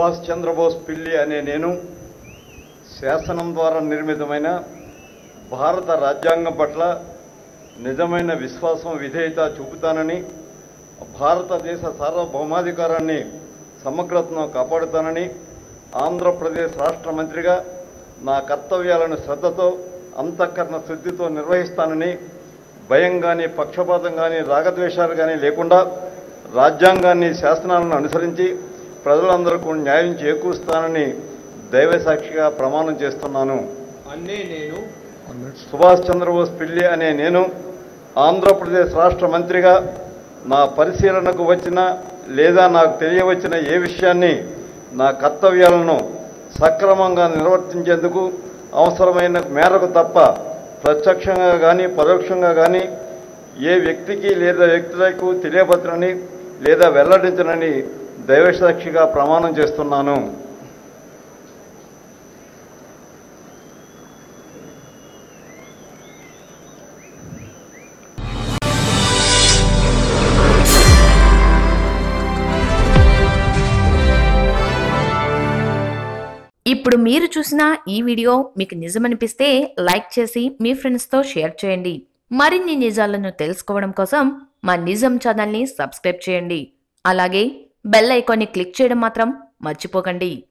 సుభాష్ చంద్రబోస్ పిల్లి అనే నేను శాసనం ద్వారా నిర్మితమైన భారత రాజ్యాంగం పట్ల నిజమైన విశ్వాసం విధేయత చూపుతానని భారతదేశ సార్వభౌమాధికారాన్ని సమగ్రతను కాపాడుతానని ఆంధ్రప్రదేశ్ రాష్ట్ర మంత్రిగా నా కర్తవ్యాలను శ్రద్ధతో అంతఃకరణ శుద్ధితో నిర్వహిస్తానని భయం కానీ పక్షపాతం కానీ రాగద్వేషాలు కానీ లేకుండా రాజ్యాంగాన్ని శాసనాలను అనుసరించి ప్రజలందరికీ న్యాయం చేకూరుస్తానని దైవసాక్షిగా ప్రమాణం చేస్తున్నాను అన్నే నేను సుభాష్ చంద్రబోస్ పిల్లి అనే నేను ఆంధ్రప్రదేశ్ రాష్ట్ర మంత్రిగా నా పరిశీలనకు వచ్చిన లేదా నాకు తెలియవచ్చిన ఏ విషయాన్ని నా కర్తవ్యాలను సక్రమంగా నిర్వర్తించేందుకు అవసరమైన మేరకు తప్ప ప్రత్యక్షంగా కానీ పరోక్షంగా కానీ ఏ వ్యక్తికి లేదా వ్యక్తులకు తెలియపరచనని లేదా వెల్లడించనని దైవసాక్షిగా ప్రమాణం చేస్తున్నాను ఇప్పుడు మీరు చూసిన ఈ వీడియో మీకు నిజమనిపిస్తే లైక్ చేసి మీ ఫ్రెండ్స్తో షేర్ చేయండి మరిన్ని నిజాలను తెలుసుకోవడం కోసం మా నిజం ఛానల్ని సబ్స్క్రైబ్ చేయండి అలాగే బెల్ ఐకాన్ని క్లిక్ చేయడం మాత్రం మర్చిపోకండి